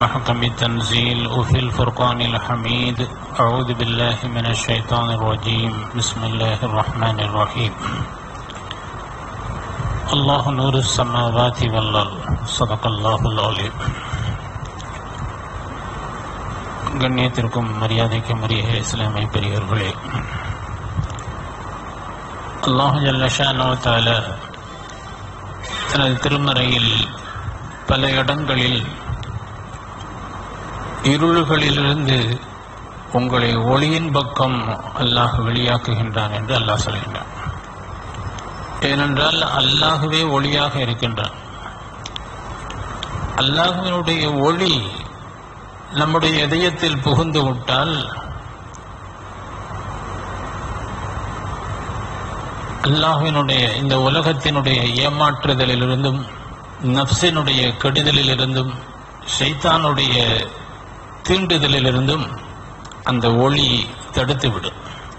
محكم التنزيل وفي الفرقان الحميد أعوذ بالله من الشيطان الرجيم بسم الله الرحمن الرحيم الله نور السماوات والأرض صدق الله العليم கண்ணியத்திற்கும் மரியாதைக்கும் உரிய இஸ்லாமிய பெரியவர்களே அல்லாஹு ஜல்லஷானோ தால தனது திருமறையில் பல இடங்களில் இருள்களிலிருந்து உங்களை ஒளியின் பக்கம் அல்லாஹ் வெளியாக்குகின்றான் என்று அல்லாஹ் சொல்கின்றான் ஏனென்றால் அல்லாஹுவே ஒளியாக இருக்கின்றான் அல்லாஹுவினுடைய ஒளி நம்முடைய இதயத்தில் புகுந்து விட்டால் அல்லாஹுவினுடைய இந்த உலகத்தினுடைய ஏமாற்றுதலிலிருந்தும் நப்சினுடைய கெடுதலிலிருந்தும் ஷைத்தானுடைய தீண்டுதலிலிருந்தும் அந்த ஒளி தடுத்துவிடும்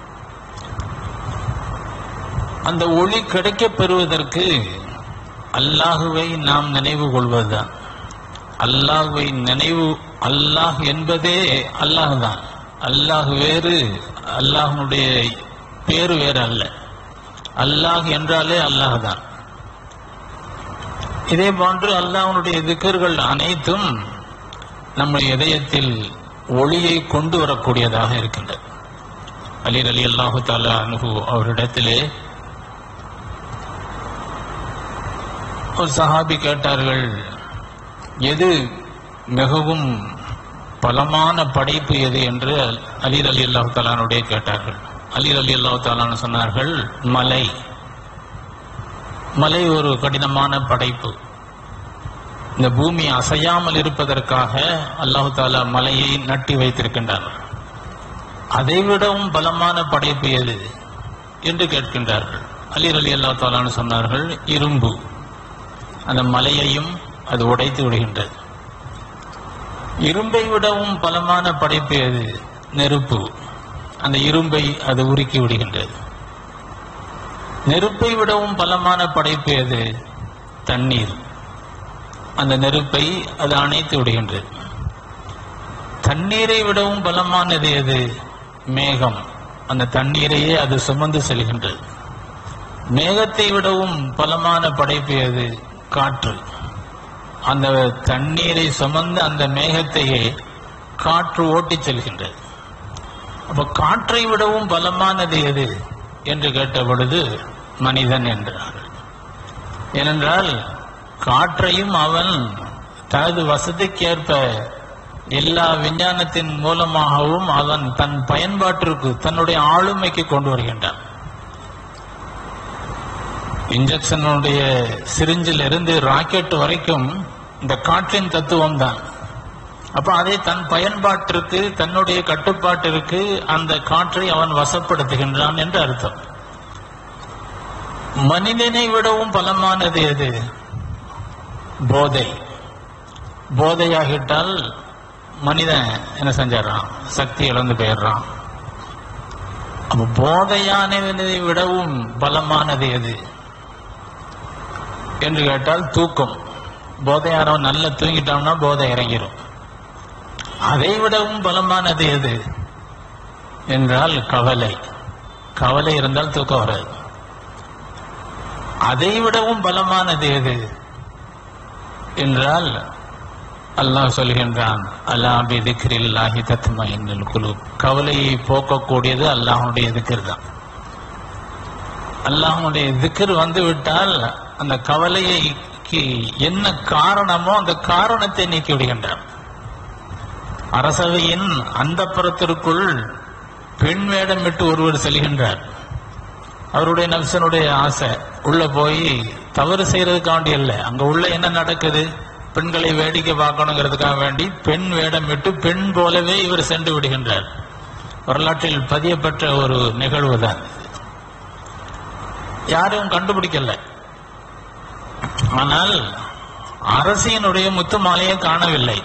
அந்த ஒளி கிடைக்கப் பெறுவதற்கு அல்லாஹுவை நாம் நினைவு கொள்வதுதான் அல்லாஹுவை நினைவு அல்லாஹ் என்பதே அல்லாஹ் தான் அல்லாஹ் வேறு அல்லாஹனுடைய பேரு வேறு அல்ல அல்லாஹ் என்றாலே அல்லாஹ் தான் இதே போன்று அல்லாஹனுடைய திக்கர்கள் அனைத்தும் நம்முடைய இதயத்தில் ஒளியை கொண்டு வரக்கூடியதாக இருக்கின்றது அலீர் அலி அல்லாஹு தாலா அனுகு அவரிடத்திலே ஒரு சஹாபி கேட்டார்கள் எது மிகவும் பலமான படைப்பு எது என்று அலீர் அலி அல்லாஹு தாலானுடைய கேட்டார்கள் அலீர் அலி அல்லாஹு தாலான்னு சொன்னார்கள் மலை மலை ஒரு கடினமான படைப்பு இந்த பூமி அசையாமல் இருப்பதற்காக அல்லாஹு தாலா மலையை நட்டி வைத்திருக்கின்றார் அதைவிடவும் பலமான படைப்பு எது என்று கேட்கின்றார்கள் அலீர் அலி அல்லா தாலான்னு சொன்னார்கள் இரும்பு அந்த மலையையும் அது உடைத்து விடுகின்றது இரும்பை விடவும் பலமான படைப்பு எது நெருப்பு அந்த இரும்பை அது உருக்கி விடுகின்றது நெருப்பை விடவும் பலமான படைப்பு எது தண்ணீர் அந்த நெருப்பை அது அணைத்து விடுகின்றது தண்ணீரை விடவும் பலமானது எது மேகம் அந்த தண்ணீரையே அது சுமந்து செல்கின்றது மேகத்தை விடவும் பலமான படைப்பு எது காற்று அந்த தண்ணீரை சுமந்து அந்த மேகத்தையே காற்று ஓட்டிச் செல்கின்றது அப்ப காற்றை விடவும் பலமானது எது என்று கேட்ட பொழுது மனிதன் என்றார்கள் ஏனென்றால் காற்றையும் அவன் தனது வசதிக்கேற்ப எல்லா விஞ்ஞானத்தின் மூலமாகவும் அவன் தன் பயன்பாட்டிற்கு தன்னுடைய ஆளுமைக்கு கொண்டு வருகின்றான் இன்ஜெக்ஷனுடைய சிரிஞ்சில் இருந்து ராக்கெட் வரைக்கும் இந்த காற்றின் தத்துவம் தான் அப்ப அதை தன் பயன்பாட்டிற்கு தன்னுடைய கட்டுப்பாட்டிற்கு அந்த காற்றை அவன் வசப்படுத்துகின்றான் என்று அர்த்தம் மனிதனை விடவும் பலமானது எது போதை போதையாகிட்டால் மனிதன் என்ன செஞ்சிடறான் சக்தி இழந்து போயிடுறான் அப்ப போதையானதை விடவும் பலமானது எது என்று கேட்டால் தூக்கம் போதையானவன் நல்லா தூங்கிட்டோம்னா போதை இறங்கிடும் அதை விடவும் பலமானது எது என்றால் கவலை கவலை இருந்தால் தூக்கம் வராது அதை விடவும் பலமானது எது என்றால் அல்லாஹ் சொல்கின்றான் அல்லாஹ் திக்ரில்லாஹி தத்மஇன்னுல் குலூப் கவலையை போக்கக்கூடியது அல்லாஹ்வுடைய திக்ர் தான் அல்லாஹ்வுடைய திக்ர் வந்து விட்டால் அந்த கவலைக்கு என்ன காரணமோ அந்த காரணத்தை நீக்கி விடுகின்றான் அரசவையின் அந்த புறத்திற்குள் பெண் வேடமிட்டு ஒருவர் செல்கின்றார் அவருடைய நப்சனுடைய ஆசை உள்ள போய் தவறு செய்யறதுக்காண்டி இல்லை அங்க உள்ள என்ன நடக்குது பெண்களை வேடிக்கை பார்க்கணுங்கிறதுக்காக வேண்டி பெண் வேடமிட்டு பெண் போலவே இவர் சென்று விடுகின்றார் வரலாற்றில் பதியப்பட்ட ஒரு நிகழ்வு தான் யாரும் கண்டுபிடிக்கல ஆனால் அரசியனுடைய முத்து மாலையை காணவில்லை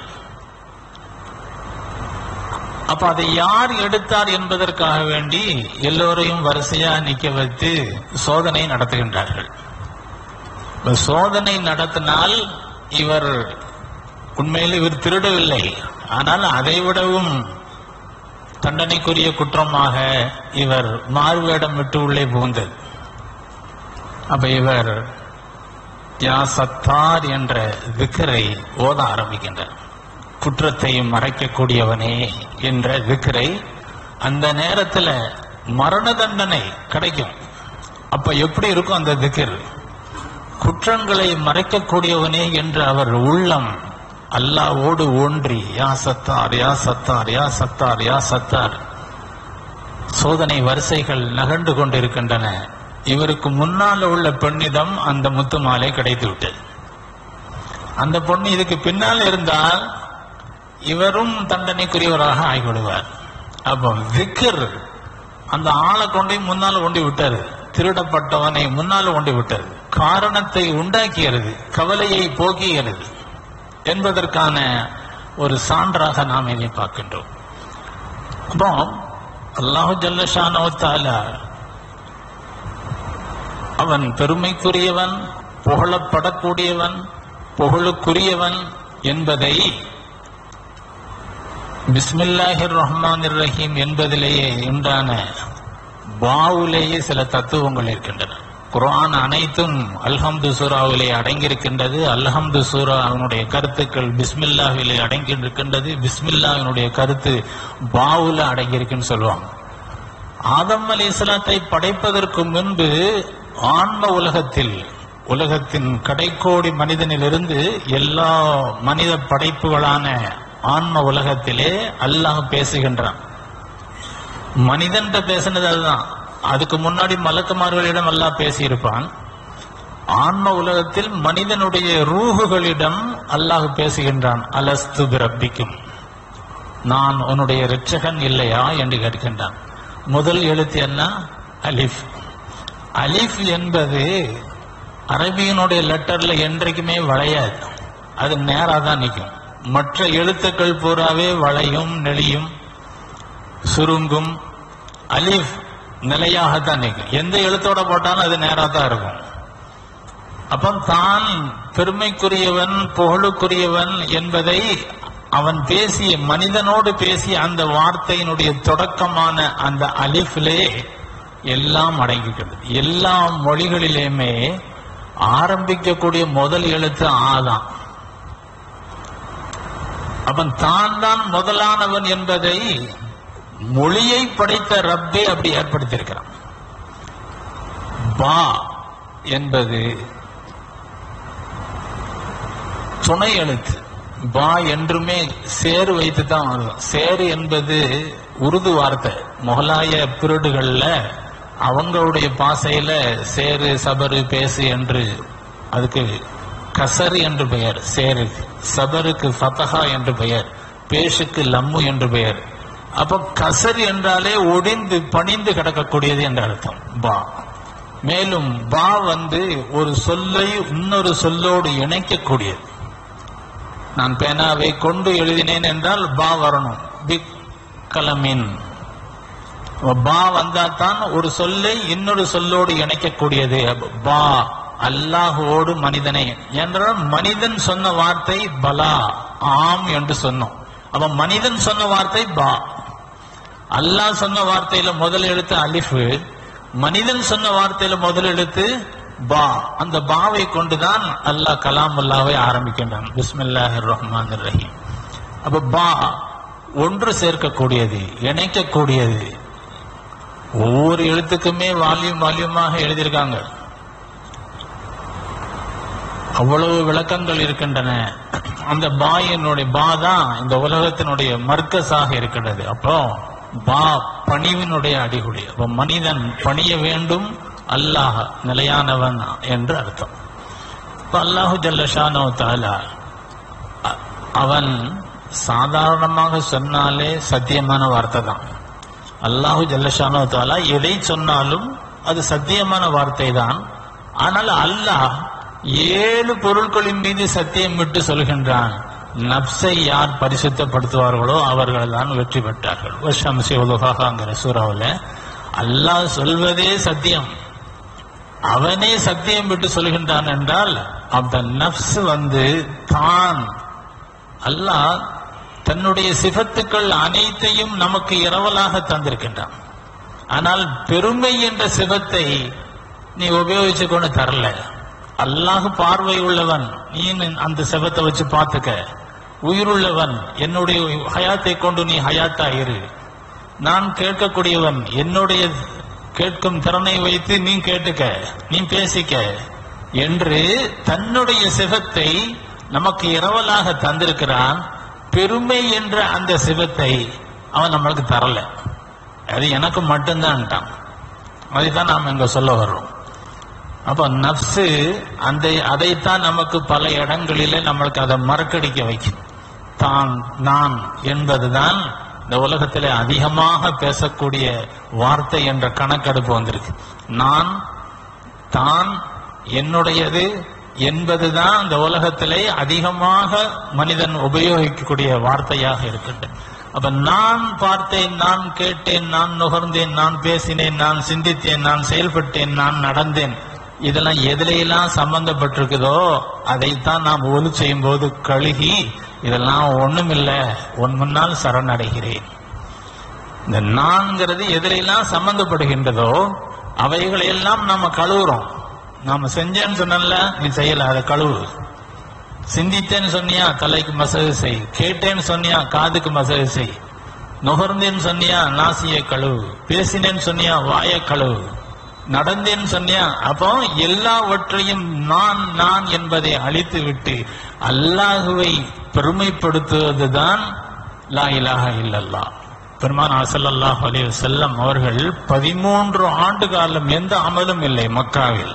அப்ப அதை யார் எடுத்தார் என்பதற்காக வேண்டி எல்லோரையும் வரிசையா நிக்க வைத்து சோதனை நடத்துகின்றார்கள் இப்ப சோதனை நடத்தினால் இவர் உண்மையில் இவர் திருடவில்லை ஆனால் அதை விடவும் தண்டனைக்குரிய குற்றமாக இவர் மாறுவேடம் விட்டு உள்ளே புகுந்தது அப்ப இவர் யா சத்தார் என்ற விக்கரை ஓத ஆரம்பிக்கின்றார் குற்றத்தை மறைக்கக்கூடியவனே என்ற விக்கரை அந்த நேரத்துல மரண தண்டனை கிடைக்கும் அப்ப எப்படி இருக்கும் அந்த திக்கர் குற்றங்களை மறைக்கக்கூடியவனே என்று அவர் உள்ளம் அல்லாவோடு ஒன்றி யா சத்தார் யா சத்தார் யா சத்தார் யா சத்தார் சோதனை வரிசைகள் நகர்ந்து கொண்டிருக்கின்றன இவருக்கு முன்னால் உள்ள பெண்ணிடம் அந்த முத்து மாலை கிடைத்து விட்டது அந்த பொண்ணு இதுக்கு பின்னால் இருந்தால் இவரும் தண்டனைக்குரியவராக ஆகிவிடுவார் அப்போ விக்கர் அந்த ஆளை கொண்டு முன்னால் கொண்டு விட்டாரு திருடப்பட்டவனை முன்னால் கொண்டு விட்டது காரணத்தை உண்டாக்கியது கவலையை போக்கியது என்பதற்கான ஒரு சான்றாக நாம் இதை பார்க்கின்றோம் அப்போ அல்லாஹு ஜல்லஷானோ தாலா அவன் பெருமைக்குரியவன் புகழப்படக்கூடியவன் புகழுக்குரியவன் என்பதை பிஸ்மில்லாஹிர் ரஹ்மானிர் ரஹீம் என்பதிலேயே உண்டான பாவுலேயே சில தத்துவங்கள் இருக்கின்றன குர்ஆன் அனைத்தும் அல்ஹம்து சூராவிலே அடங்கியிருக்கின்றது அல்ஹம்து சூரா அவனுடைய கருத்துக்கள் பிஸ்மில்லாவிலே அடங்கி இருக்கின்றது பிஸ்மில்லாவினுடைய கருத்து பாவுல அடங்கியிருக்குன்னு சொல்லுவாங்க ஆதம் அலி இஸ்லாத்தை படைப்பதற்கு முன்பு ஆன்ம உலகத்தில் உலகத்தின் கடைக்கோடி மனிதனிலிருந்து எல்லா மனித படைப்புகளான ஆன்ம உலகத்திலே அல்லாஹ் பேசுகின்றான் மனிதன்ட்ட பேசினது அதுதான் அதுக்கு முன்னாடி மலக்குமார்களிடம் அல்லாஹ் பேசியிருப்பான் ஆன்ம உலகத்தில் மனிதனுடைய ரூகுகளிடம் அல்லாஹ் பேசுகின்றான் அலஸ்து பிரப்பிக்கும் நான் உன்னுடைய இரட்சகன் இல்லையா என்று கேட்கின்றான் முதல் எழுத்து என்ன அலிஃப் அலிஃப் என்பது அரபியினுடைய லெட்டர்ல என்றைக்குமே வளையாது அது நேரா தான் நிற்கும் மற்ற எழுத்துக்கள் பூராவே வளையும் நெளியும் சுருங்கும் அலிஃப் நிலையாகத்தான் நிற்கும் எந்த எழுத்தோட போட்டாலும் அது நேரா தான் இருக்கும் அப்ப தான் பெருமைக்குரியவன் புகழுக்குரியவன் என்பதை அவன் பேசிய மனிதனோடு பேசிய அந்த வார்த்தையினுடைய தொடக்கமான அந்த அலிஃபிலே எல்லாம் அடங்கிக்கிறது எல்லா மொழிகளிலேயுமே ஆரம்பிக்கக்கூடிய முதல் எழுத்து ஆதான் அவன் தான் தான் முதலானவன் என்பதை மொழியை படைத்த ரப்பே அப்படி ஏற்படுத்தியிருக்கிறான் பா என்பது துணை எழுத்து பா என்றுமே சேரு வைத்து தான் வரும் சேரு என்பது உருது வார்த்தை முகலாய பிரிடுகள்ல அவங்களுடைய பாசையில சேரு சபரு பேசு என்று அதுக்கு கசரு என்று பெயர் சேருக்கு சபருக்கு ஃபதஹா என்று பெயர் பேஷுக்கு லம்மு என்று பெயர் அப்போ கசர் என்றாலே ஒடிந்து பணிந்து கிடக்கக்கூடியது என்ற அர்த்தம் பா மேலும் பா வந்து ஒரு சொல்லை இன்னொரு சொல்லோடு இணைக்கக்கூடியது நான் பேனாவை கொண்டு எழுதினேன் என்றால் பா வரணும் பிக் கலமின் பா வந்தா தான் ஒரு சொல்லை இன்னொரு சொல்லோடு இணைக்கக்கூடியது பா அல்லாஹுவோடு மனிதனை என்றால் மனிதன் சொன்ன வார்த்தை பலா ஆம் என்று சொன்னோம் அப்ப மனிதன் சொன்ன வார்த்தை பா அல்லாஹ் சொன்ன வார்த்தையில முதல் எழுத்து அலிஃபு மனிதன் சொன்ன வார்த்தையில முதல் எழுத்து பா அந்த பாவை கொண்டுதான் அல்லாஹ் கலாம் அல்லாவை ஆரம்பிக்கின்றான் பிஸ்மில்லாஹிர் ரஹ்மான் ரஹீம் அப்ப பா ஒன்று சேர்க்கக்கூடியது இணைக்கக்கூடியது ஒவ்வொரு எழுத்துக்குமே வால்யூம் வால்யூமாக எழுதியிருக்காங்க அவ்வளவு விளக்கங்கள் இருக்கின்றன அந்த பாயினுடைய பா தான் இந்த உலகத்தினுடைய மர்க்கஸாக இருக்கின்றது அப்போ பா பணிவினுடைய அடிகுடி அப்போ மனிதன் பணிய வேண்டும் அல்லாஹ் நிலையானவன் என்று அர்த்தம் இப்போ அல்லாஹு ஜல்லஷானோ தாலா அ- அவன் சாதாரணமாக சொன்னாலே சத்தியமான வார்த்தை தான் அல்லாஹு ஜல்லஷானோ தாலா எதை சொன்னாலும் அது சத்தியமான வார்த்தை தான் ஆனால் அல்லாஹ் ஏழு பொருட்களின் மீது சத்தியம் விட்டு சொல்கின்றான் நப்சை யார் பரிசுத்தப்படுத்துவார்களோ அவர்கள் தான் வெற்றி பெற்றார்கள் ஷம்சி உலகாங்கிற சூறாவில் அல்லாஹ் சொல்வதே சத்தியம் அவனே சத்தியம் விட்டு சொல்கின்றான் என்றால் அந்த நப்ஸ் வந்து தான் அல்லாஹ் தன்னுடைய சிபத்துக்கள் அனைத்தையும் நமக்கு இரவலாக தந்திருக்கின்றான் ஆனால் பெருமை என்ற சிபத்தை நீ உபயோகிச்சு கொண்டு தரல அல்லாஹ் பார்வை உள்ளவன் நீ அந்த சிபத்தை வச்சு பார்த்துக்க உயிருள்ளவன் என்னுடைய ஹயாத்தை கொண்டு நீ ஹயாத்தா இரு நான் கேட்கக்கூடியவன் என்னுடைய கேட்கும் திறனை வைத்து நீ கேட்டுக்க நீ பேசிக்க என்று தன்னுடைய சிவத்தை நமக்கு இரவலாக தந்திருக்கிறான் பெருமை என்ற அந்த சிவத்தை அவன் நம்மளுக்கு தரல அது எனக்கு மட்டும்தான்ட்டான் அதைத்தான் நாம் இங்க சொல்ல வர்றோம் அப்ப நப்சு அந்த அதைத்தான் நமக்கு பல இடங்களிலே நம்மளுக்கு அதை மறக்கடிக்க வைக்கும் தான் நான் என்பதுதான் இந்த உலகத்திலே அதிகமாக பேசக்கூடிய வார்த்தை என்ற கணக்கெடுப்பு வந்திருக்கு நான் தான் என்னுடையது என்பதுதான் இந்த உலகத்திலே அதிகமாக மனிதன் உபயோகிக்கக்கூடிய வார்த்தையாக இருக்கின்றது அப்ப நான் பார்த்தேன் நான் கேட்டேன் நான் நுகர்ந்தேன் நான் பேசினேன் நான் சிந்தித்தேன் நான் செயல்பட்டேன் நான் நடந்தேன் இதெல்லாம் எதிலையெல்லாம் சம்பந்தப்பட்டிருக்குதோ அதைத்தான் நாம் ஒலு செய்யும் போது கழுகி இதெல்லாம் ஒண்ணுமில்ல உன் முன்னால் சரணடைகிறேன் இந்த நான்கிறது எதிலெல்லாம் சம்பந்தப்படுகின்றதோ அவைகளையெல்லாம் நாம கழுவுறோம் நாம செஞ்சேன்னு சொன்னல நீ செய்யல அதை கழுவு சிந்தித்தேன்னு சொன்னியா தலைக்கு மசகு செய் கேட்டேன்னு சொன்னியா காதுக்கு மசகு செய் நுகர்ந்தேன்னு சொன்னியா நாசிய கழுவு பேசினேன்னு சொன்னியா வாய கழுவு நடந்தேன்னு சொன்னியா அப்போ எல்லாவற்றையும் நான் நான் என்பதை அழித்து விட்டு அல்லாஹுவை பெருமைப்படுத்துவதுதான் லா இலாஹ இல்லல்லா பெருமான் ஸல்லல்லாஹு அலைஹி வஸல்லம் அவர்கள் பதிமூன்று ஆண்டு காலம் எந்த அமலும் இல்லை மக்காவில்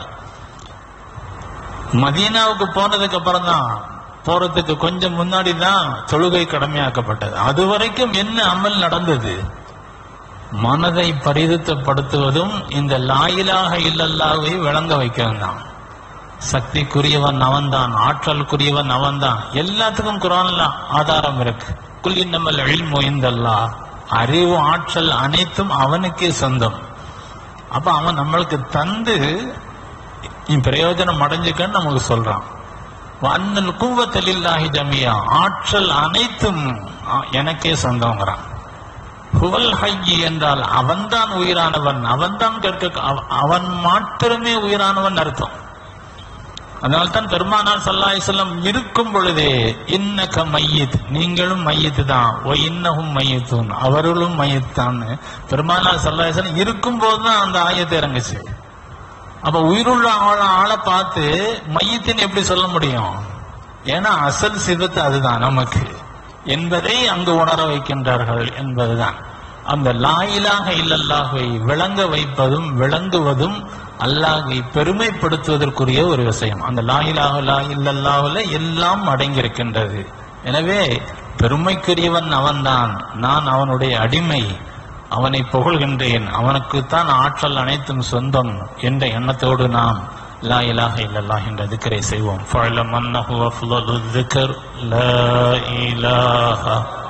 மதீனாவுக்கு போனதுக்கு அப்புறம் தான் போறதுக்கு கொஞ்சம் முன்னாடி தான் தொழுகை கடமையாக்கப்பட்டது அது வரைக்கும் என்ன அமல் நடந்தது மனதை பரிதுத்தப்படுத்துவதும் இந்த லாயிலாக இல்லல்லாவை விளங்க வைக்கவும் தான் சக்திக்குரியவன் அவன்தான் ஆற்றலுக்குரியவன் அவன்தான் எல்லாத்துக்கும் குரான்ல ஆதாரம் இருக்கு குல்லி நம்மல் எழில்மொய்ந்தல்லா அறிவு ஆற்றல் அனைத்தும் அவனுக்கே சொந்தம் அப்ப அவன் நம்மளுக்கு தந்து நீ பிரயோஜனம் அடைஞ்சுக்கன்னு நமக்கு சொல்றான் அண்ணல் கூவத்தலில்லாஹி ஜமியா ஆற்றல் அனைத்தும் அ- எனக்கே சொந்தங்கிறான் ஹுவல் ஹய்யி என்றால் அவன்தான் உயிரானவன் அவன்தான் கேட்க அவ- அவன் மாத்திரமே உயிரானவன் அர்த்தம் அதனால்தான் பெருமானார் ஸல்லல்லாஹு அலைஹி வஸல்லம் இருக்கும் பொழுதே இன்னக மையத் நீங்களும் மையத்து தான் ஓ இன்னகும் மையத்துன் அவர்களும் மையத்தான் பெருமானார் ஸல்லல்லாஹு அலைஹி வஸல்லம் இருக்கும் போதுதான் அந்த ஆயத்தை இறங்குச்சு அப்ப உயிருள்ள ஆளை ஆளை பார்த்து மையத்தின்னு எப்படி சொல்ல முடியும் ஏன்னா அசல் சிவத்து அதுதான் நமக்கு என்பதை அங்கு உணர வைக்கின்றார்கள் என்பதுதான் அந்த லாயிலாக இல்லல்லாஹை விளங்க வைப்பதும் விளங்குவதும் அல்லாஹை பெருமைப்படுத்துவதற்குரிய ஒரு விஷயம் அந்த லாயிலாக லா இல்லல்லாஹுல எல்லாம் அடங்கியிருக்கின்றது எனவே பெருமைக்குரியவன் அவன்தான் நான் அவனுடைய அடிமை அவனை புகழ்கின்றேன் அவனுக்குத்தான் ஆற்றல் அனைத்தும் சொந்தம் என்ற எண்ணத்தோடு நாம் லா இலாஹ இல்லல்லாஹ் என்ற திக்கரை செய்வோம் ஃபஅலம் அன்னஹு அஃலலு திக்ர் லா இலாஹ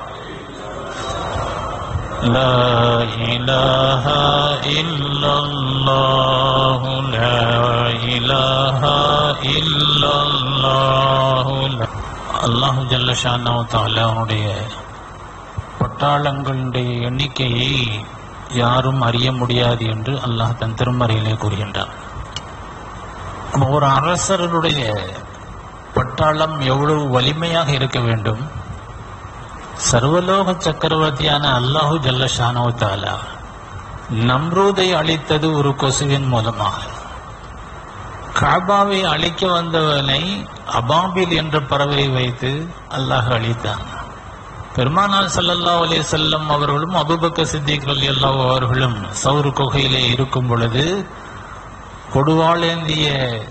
لا إله إلا الله لا إله إلا الله அல்லாஹு ஜல்லஷானா அவனுடைய பட்டாளங்களுடைய எண்ணிக்கையை யாரும் அறிய முடியாது என்று அல்லாஹ் தன் திருமறையிலே கூறுகின்றான் அப்ப ஒரு அரசருடைய பட்டாளம் எவ்வளவு வலிமையாக இருக்க வேண்டும் சர்வலோக சக்கரவர்த்தியான அல்லாஹு ஜல்லஷானோ தாலா நம்ரூதை அழித்தது ஒரு கொசுவின் மூலமாக காபாவை அழிக்க வந்தவனை அபாபில் என்ற பறவை வைத்து அல்லாஹ் அழித்தான் பெருமானார் ஸல்லல்லாஹு அலைஹி வஸல்லம் அவர்களும் அபூபக்கர் சித்திக் ரலியல்லாஹு அவர்களும் சௌர் குகையிலே இருக்கும் பொழுது கொடுவாளேந்திய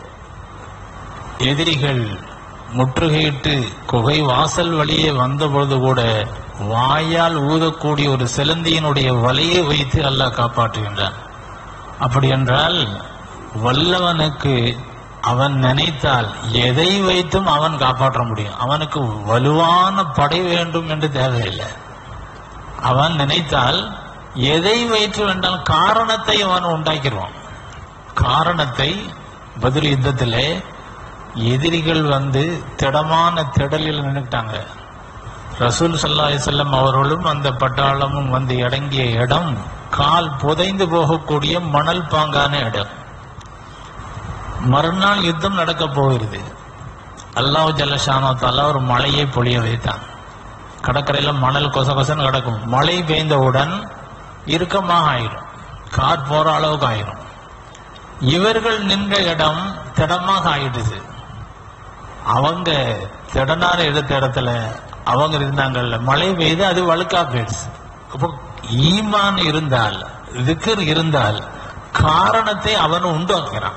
எதிரிகள் முற்றுகையிட்டு குகை வாசல் வழியே வந்தபொழுது கூட வாயால் ஊதக்கூடிய ஒரு சிலந்தியினுடைய வலையை வைத்து அல்லாஹ் காப்பாற்றுகின்றான் அப்படி என்றால் வல்லவனுக்கு அவன் நினைத்தால் எதை வைத்தும் அவன் காப்பாற்ற முடியும் அவனுக்கு வலுவான படை வேண்டும் என்று தேவையில்லை அவன் நினைத்தால் எதை வைத்து வேண்டால் காரணத்தை அவன் உண்டாக்கிடுவான் காரணத்தை பதில் யுத்தத்திலே எதிரிகள் வந்து திடமான திடலில் நின்னுட்டாங்க ரசூல் சல்லாஹ் செல்லம் அவர்களும் அந்த பட்டாளமும் வந்து அடங்கிய இடம் கால் புதைந்து போகக்கூடிய மணல் பாங்கான இடம் மறுநாள் யுத்தம் நடக்க போகிறது அல்லாஹ் ஜல்லஷானத்தால ஒரு மழையை பொழிய வைத்தான் கடற்கரையில மணல் கொச கொசன்னு கிடக்கும் மழை பெய்ந்தவுடன் இறுக்கமாக ஆயிரும் கார் போற அளவுக்கு ஆயிரும் இவர்கள் நின்ற இடம் திடமாக ஆயிடுது அவங்க திடனார எடுத்த இடத்துல அவங்க இருந்தாங்கல்ல மழை பெய்து அது வழுக்கா போயிடுச்சு அப்போ ஈமான் இருந்தால் திக்கர் இருந்தால் காரணத்தை அவன் உண்டாக்குறான்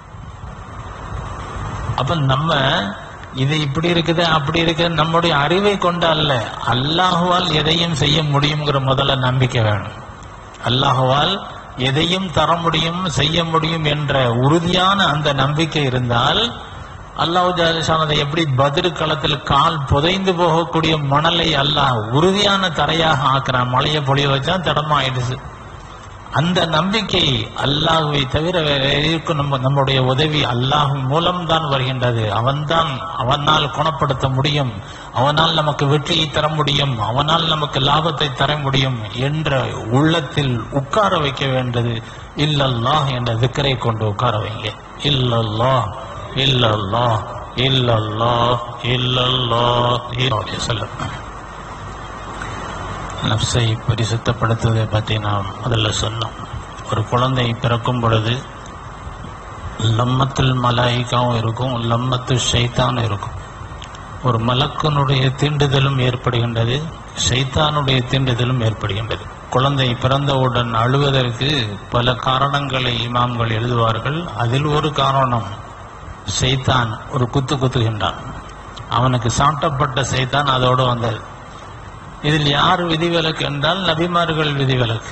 அப்ப நம்ம இது இப்படி இருக்குது அப்படி இருக்கு நம்முடைய அறிவை கொண்டு அல்ல அல்லாஹுவால் எதையும் செய்ய முடியுங்கிற முதல்ல நம்பிக்கை வேணும் அல்லாஹுவால் எதையும் தர முடியும் செய்ய முடியும் என்ற உறுதியான அந்த நம்பிக்கை இருந்தால் அல்லாஹு ஜாலிஷானதை எப்படி பதிரு களத்தில் கால் புதைந்து போகக்கூடிய மணலை அல்லாஹ் உறுதியான தரையாக ஆக்குறான் மழையை பொழிய வச்சா தடமாயிடுச்சு அந்த நம்பிக்கை அல்லாஹுவை தவிர வேற எதற்கும் நம்ம நம்முடைய உதவி அல்லாஹ் மூலம்தான் வருகின்றது அவன்தான் அவனால் குணப்படுத்த முடியும் அவனால் நமக்கு வெற்றியை தர முடியும் அவனால் நமக்கு லாபத்தை தர முடியும் என்ற உள்ளத்தில் உட்கார வைக்க வேண்டது இல்லல்லாஹ் என்ற திக்கரை கொண்டு உட்கார வைங்க இல்லல்லாஹ் இல்லல்லாஹ் இல்லல்லாஹ் இல்லல்லாஹ் சொல்ல நப்சை பரிசுத்தப்படுத்துவதை பற்றி நாம் முதல்ல சொன்னோம் ஒரு குழந்தை பிறக்கும் பொழுது லம்மத்துல் மலாய்க்காவும் இருக்கும் லம்மத்து ஷைத்தானும் இருக்கும் ஒரு மலக்கனுடைய தீண்டுதலும் ஏற்படுகின்றது ஷைத்தானுடைய தீண்டுதலும் ஏற்படுகின்றது குழந்தை பிறந்தவுடன் அழுவதற்கு பல காரணங்களை இமாம்கள் எழுதுவார்கள் அதில் ஒரு காரணம் சைத்தான் ஒரு குத்து குத்துகின்றான் அவனுக்கு சாட்டப்பட்ட சைத்தான் அதோடு வந்தது இதில் யார் விதிவிலக்கு என்றால் நபிமார்கள் விதிவிலக்கு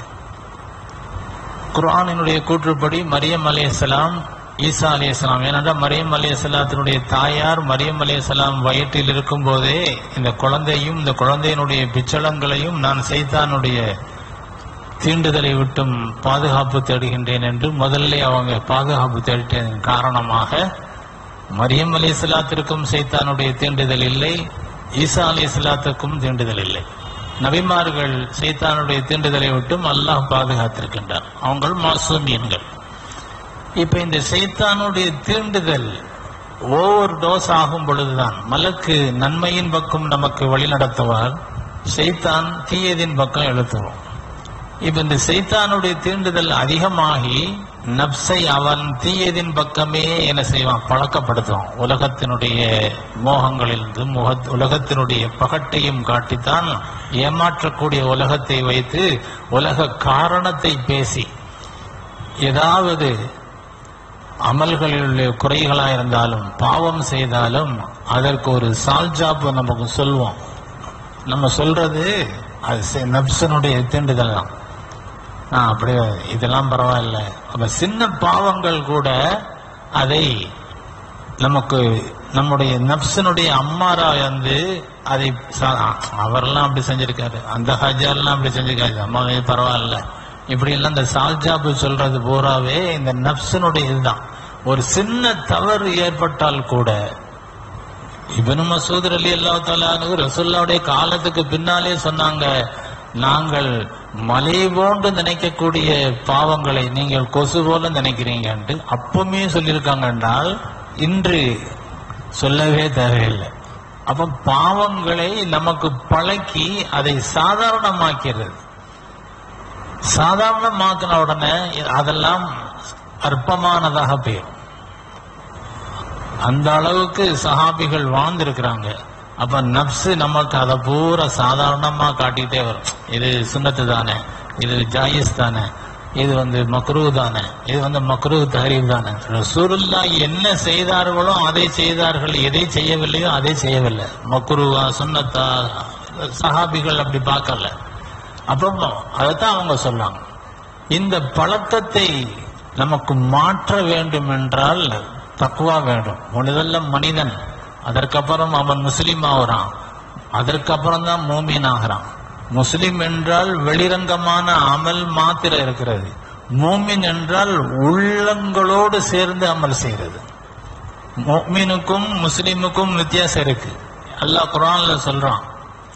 குர்ஆனினுடைய கூற்றுப்படி மரியம் அலையலாம் ஈசா அலையலாம் ஏனென்றால் மரியம் அலையலாத்தினுடைய தாயார் மரியம் அலையலாம் வயிற்றில் இருக்கும் போதே இந்த குழந்தையும் இந்த குழந்தையினுடைய பிச்சளங்களையும் நான் சைத்தானுடைய தீண்டுதலை விட்டும் பாதுகாப்பு தேடுகின்றேன் என்று முதல்ல அவங்க பாதுகாப்பு தேடிட்டதன் காரணமாக மரியம் அலையலாத்திற்கும் சைத்தானுடைய தீண்டுதல் இல்லை ஈசா அலி இஸ்லாத்துக்கும் தீண்டுதல் இல்லை நபிமார்கள் சைத்தானுடைய தீண்டுதலை விட்டும் அல்லாஹ் பாதுகாத்திருக்கின்றார் அவங்கள் மாசூமியன்கள் இப்ப இந்த சைத்தானுடைய தீண்டுதல் ஓவர் டோஸ் ஆகும் பொழுதுதான் மலக்கு நன்மையின் பக்கம் நமக்கு வழிநடத்துவார் சைத்தான் தீயதின் பக்கம் எழுத்துவோம் இப்ப இந்த சைத்தானுடைய தீண்டுதல் அதிகமாகி நப்சை அவன் தீயதின் பக்கமே என்ன செய்வான் பழக்கப்படுத்துவான் உலகத்தினுடைய மோகங்களிலிருந்து முக உலகத்தினுடைய பகட்டையும் காட்டித்தான் ஏமாற்றக்கூடிய உலகத்தை வைத்து உலக காரணத்தை பேசி ஏதாவது அமல்களில் உள்ள குறைகளா இருந்தாலும் பாவம் செய்தாலும் அதற்கு ஒரு சால்ஜாப் நமக்கு சொல்வோம் நம்ம சொல்றது அது செ- நப்சனுடைய தீண்டுதல் தான் ஆ, அப்படியே இதெல்லாம் பரவாயில்ல அப்ப சின்ன பாவங்கள் கூட அதை நமக்கு நம்முடைய நப்சனுடைய அம்மாரா வந்து அதை சா- அவரெல்லாம் அப்படி செஞ்சிருக்காரு அந்த ஹஜார்லாம் அப்படி செஞ்சிருக்காரு அம்மா இது பரவாயில்ல இப்படி எல்லாம் இந்த சால்ஜாபு சொல்றது பூராவே இந்த நப்சனுடைய இதுதான் ஒரு சின்ன தவறு ஏற்பட்டால் கூட இபனு மசூத் அலி அல்லா தாலானு ரசுல்லாவுடைய காலத்துக்கு பின்னாலே சொன்னாங்க நாங்கள் மலை போன்று நினைக்கக்கூடிய பாவங்களை நீங்கள் கொசு போல நினைக்கிறீங்கன்ட்டு அப்பவுமே சொல்லியிருக்காங்க என்றால் இன்று சொல்லவே தேவையில்லை அப்ப பாவங்களை நமக்கு பழக்கி அதை சாதாரணமாக்கிறது சாதாரணமாக்கின உடனே அதெல்லாம் அற்பமானதாக போயிடும் அந்த அளவுக்கு சஹாபிகள் வாழ்ந்திருக்கிறாங்க அப்ப நப்சு நமக்கு அதை பூரா சாதாரணமா காட்டிட்டே வரும் இது சுன்னத்து தானே இது ஜாயிஸ் தானே இது வந்து மக்ரூ தானே இது வந்து மக்ரூ தஹரீம் தானே ரசூலுல்லா என்ன செய்தார்களோ அதை செய்தார்கள் எதை செய்யவில்லையோ அதை செய்யவில்லை மக்ரூவா சுன்னத்தா சஹாபிகள் அப்படி பார்க்கல அப்போ அதைத்தான் அவங்க சொன்னாங்க இந்த பழக்கத்தை நமக்கு மாற்ற வேண்டும் என்றால் தக்குவா வேண்டும் முதல்ல மனிதன் அதற்கப்புறம் அவன் முஸ்லீம் ஆகுறான் அதற்கப்புறம் தான் மூமின் ஆகிறான் முஸ்லிம் என்றால் வெளிரங்கமான அமல் மாத்திர இருக்கிறது மூமின் என்றால் உள்ளங்களோடு சேர்ந்து அமல் செய்கிறது முஃமினுக்கும் முஸ்லிமுக்கும் வித்தியாசம் இருக்கு அல்லாஹ் குர்ஆன்ல சொல்றான்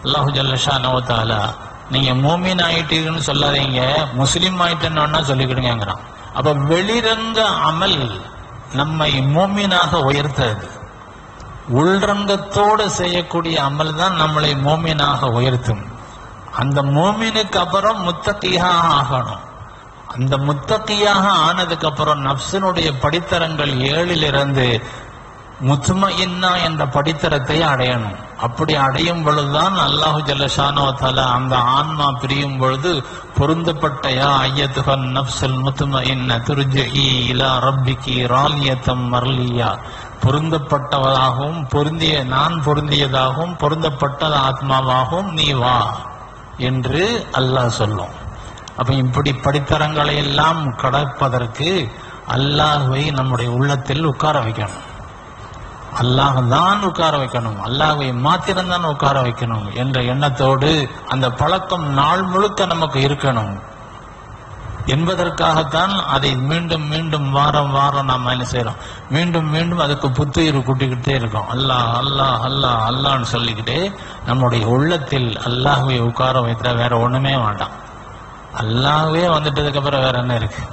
அல்லாஹு ஜல்லஷானோ தாலா நீங்க மூமின் ஆயிட்டீங்கன்னு சொல்லாதீங்க முஸ்லீம் ஆயிட்டேன்னா சொல்லிக்கிடுங்கிறான் அப்ப வெளிரங்க அமல் நம்மை மூமினாக உயர்த்தது உள்ரங்கத்தோடு செய்யக்கூடிய அமல் தான் நம்மளை மோமினாக உயர்த்தும் அந்த மோமினுக்கு அப்புறம் முத்தகியாக ஆகணும் அந்த முத்தகியாக ஆனதுக்கு அப்புறம் நப்சினுடைய படித்தரங்கள் ஏழிலிருந்து முத்துமஇன்னா என்ற படித்தரத்தை அடையணும் அப்படி அடையும் பொழுதுதான் அல்லாஹு ஜல்லஷானோ தலா அந்த ஆன்மா பிரியும் பொழுது பொருந்தப்பட்ட யா ஐயத்துகன் நப்சல் முத்துமஇன்ன துர்ஜி இலா ரப்பிக்கி ராலியத்தம் மர்லியா பொருந்தப்பட்டவதாகவும் பொருந்திய நான் பொருந்தியதாகவும் பொருந்தப்பட்ட ஆத்மாவாகவும் நீ வா என்று அல்லாஹ் சொல்லும் அப்ப இப்படி படித்தரங்களை எல்லாம் கடப்பதற்கு அல்லாஹ்வை நம்முடைய உள்ளத்தில் உட்கார வைக்கணும் அல்லாஹ் தான் உட்கார வைக்கணும் அல்லாஹ்வை மாத்திரம்தான் உட்கார வைக்கணும் என்ற எண்ணத்தோடு அந்த பழக்கம் நாள் முழுக்க நமக்கு இருக்கணும் என்பதற்காகத்தான் அதை மீண்டும் மீண்டும் வாரம் வாரம் நாம் என்ன செய்யறோம் மீண்டும் மீண்டும் அதுக்கு புத்துயிர் கூட்டிக்கிட்டே இருக்கோம் அல்லாஹ் அல்லாஹ் அல்லாஹ் அல்லாஹ்னு சொல்லிக்கிட்டே நம்முடைய உள்ளத்தில் அல்லாஹ்வை உட்கார வைத்தா வேற ஒண்ணுமே வேண்டாம் அல்லாஹ்வே வந்துட்டதுக்கு அப்புறம் வேற என்ன இருக்கு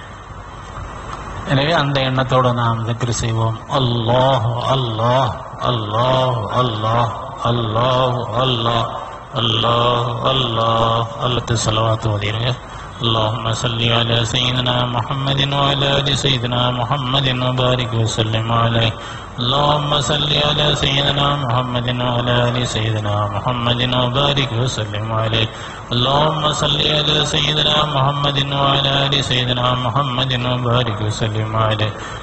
எனவே அந்த எண்ணத்தோடு நாம் திக்ரு செய்வோம் அல்லாஹ் அல்லாஹ் அல்லாஹ் அல்லாஹ் அல்லாஹ் அல்லாஹ் அல்லாஹ் அல்லாஹ் அல்லத்து செலவாத்து ஓதிருங்க اللهم صل على سيدنا محمد وعلى ال سيدنا محمد وبارك وسلم عليه اللهم صل على سيدنا محمد وعلى ال سيدنا محمد وبارك وسلم عليه اللهم صل على سيدنا محمد وعلى ال سيدنا محمد وبارك وسلم عليه